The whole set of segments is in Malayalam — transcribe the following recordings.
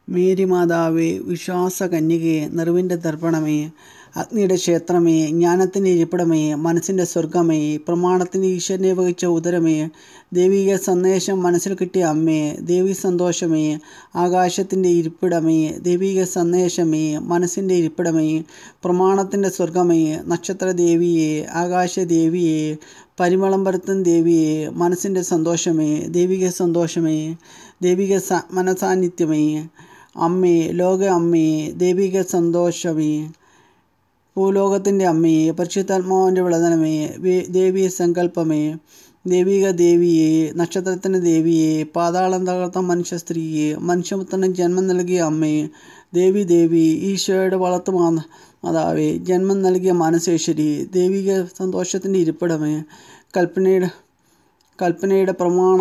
മേരി മാതാവേ വിശ്വാസ കന്യകയെ നിറവിൻ്റെ ദർപ്പണമേ അഗ്നിയുടെ ക്ഷേത്രമേ ജ്ഞാനത്തിൻ്റെ ഇരിപ്പിടമേ മനസ്സിൻ്റെ സ്വർഗമേ പ്രമാണത്തിൻ്റെ ഈശ്വരനെ വഹിച്ച ഉദരമേ ദൈവിക സന്ദേശം മനസ്സിൽ കിട്ടിയ അമ്മേ ദേവി സന്തോഷമേ ആകാശത്തിൻ്റെ ഇരിപ്പിടമേ ദൈവിക സന്ദേശമേ മനസ്സിൻ്റെ ഇരിപ്പിടമേ പ്രമാണത്തിൻ്റെ സ്വർഗമേ നക്ഷത്ര ദേവിയെ ആകാശ ദേവിയെ പരിമളം പരത്തും ദേവിയെ മനസ്സിൻ്റെ സന്തോഷമേ ദൈവിക സന്തോഷമേ ദൈവിക സ മനസാന്നിധ്യമേ അമ്മേ ലോക അമ്മേ ദൈവിക സന്തോഷമേ ഭൂലോകത്തിൻ്റെ അമ്മയെ പരിശുദ്ധാത്മാവിൻ്റെ വിളതനമേ ദേവീയ സങ്കല്പമേ ദൈവിക ദേവിയെ നക്ഷത്രത്തിൻ്റെ ദേവിയെ പാതാളം തകർത്ത മനുഷ്യ സ്ത്രീയെ മനുഷ്യപുത്രന് ജന്മം നൽകിയ അമ്മയെ ദേവി ദേവി ഈശോയുടെ വളർത്തു മാതാവേ ജന്മം നൽകിയ മാനസേശ്വരി ദൈവിക സന്തോഷത്തിൻ്റെ ഇരിപ്പിടമേ കൽപ്പനയുടെ കൽപ്പനയുടെ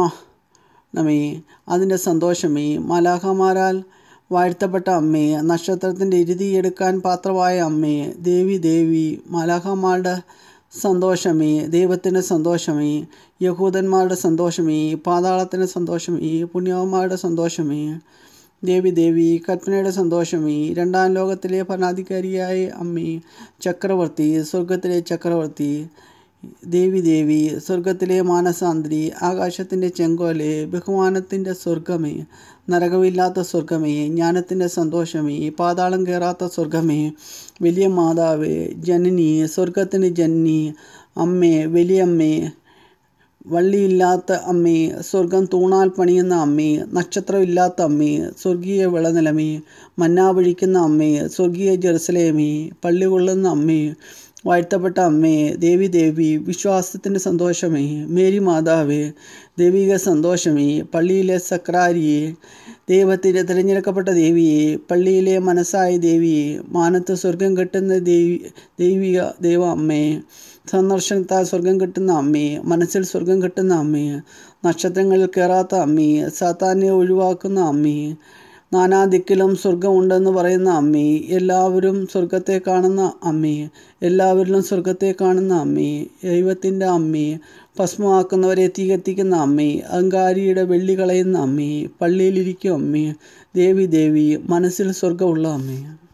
പ്രമാണമേ അതിൻ്റെ സന്തോഷമേ മലാഹമാരാൽ വാഴ്ത്തപ്പെട്ട അമ്മേ നക്ഷത്രത്തിൻ്റെ ഇരുതിയെടുക്കാൻ പാത്രമായ അമ്മേ ദേവി ദേവി മലാഹമാരുടെ സന്തോഷമേ ദൈവത്തിൻ്റെ സന്തോഷമേ യഹൂദന്മാരുടെ സന്തോഷമേ പാതാളത്തിൻ്റെ സന്തോഷമേ പുണ്യവന്മാരുടെ സന്തോഷമേ ദേവി ദേവി കൽപ്പനയുടെ സന്തോഷമേ രണ്ടാം ലോകത്തിലെ ഭരണാധികാരിയായ അമ്മേ ചക്രവർത്തി സ്വർഗത്തിലെ ചക്രവർത്തി ദേവി ദേവി സ്വർഗത്തിലെ മാനസാന്ത്രി ആകാശത്തിൻ്റെ ചെങ്കോലെ ബഹുമാനത്തിൻ്റെ സ്വർഗമേ നരകമില്ലാത്ത സ്വർഗമേ ജ്ഞാനത്തിൻ്റെ സന്തോഷമേ പാതാളം കയറാത്ത സ്വർഗമേ വലിയ മാതാവേ ജനനി സ്വർഗത്തിൻ്റെ ജനനി അമ്മേ വലിയമ്മേ വള്ളിയില്ലാത്ത അമ്മേ സ്വർഗം തൂണാൽ പണിയുന്ന അമ്മേ നക്ഷത്രമില്ലാത്ത അമ്മേ സ്വർഗീയ വിളനിലമേ മന്നാ പൊഴിക്കുന്ന അമ്മേ സ്വർഗീയ ജെറുസലേമേ പള്ളി കൊള്ളുന്ന അമ്മേ വാഴ്ത്തപ്പെട്ട അമ്മേ ദേവി ദേവി വിശ്വാസത്തിൻ്റെ സന്തോഷമേ മേരി മാതാവേ ദൈവിക സന്തോഷമേ പള്ളിയിലെ സക്രാരിയെ ദൈവത്തിൻ്റെ തിരഞ്ഞെടുക്കപ്പെട്ട ദേവിയെ പള്ളിയിലെ മനസ്സായ ദേവിയെ മാനത്ത് സ്വർഗം കെട്ടുന്ന ദേവി ദൈവിക ദൈവ അമ്മേ സന്ദർശനത്താൽ സ്വർഗം കിട്ടുന്ന അമ്മയെ മനസ്സിൽ സ്വർഗം കിട്ടുന്ന അമ്മയെ നക്ഷത്രങ്ങളിൽ കയറാത്ത അമ്മയെ സാത്താനെ ഒഴിവാക്കുന്ന അമ്മയെ നാനാദിക്കിലും സ്വർഗമുണ്ടെന്ന് പറയുന്ന അമ്മയെ എല്ലാവരും സ്വർഗത്തെ കാണുന്ന അമ്മയെ എല്ലാവരിലും സ്വർഗത്തെ കാണുന്ന അമ്മയെ ദൈവത്തിൻ്റെ അമ്മയെ ഭസ്മമാക്കുന്നവരെ തീ കത്തിക്കുന്ന അമ്മയെ അഹങ്കാരിയുടെ വെള്ളി കളയുന്ന അമ്മയെ പള്ളിയിലിരിക്കും അമ്മയെ ദേവി ദേവി മനസ്സിൽ സ്വർഗമുള്ള അമ്മയെ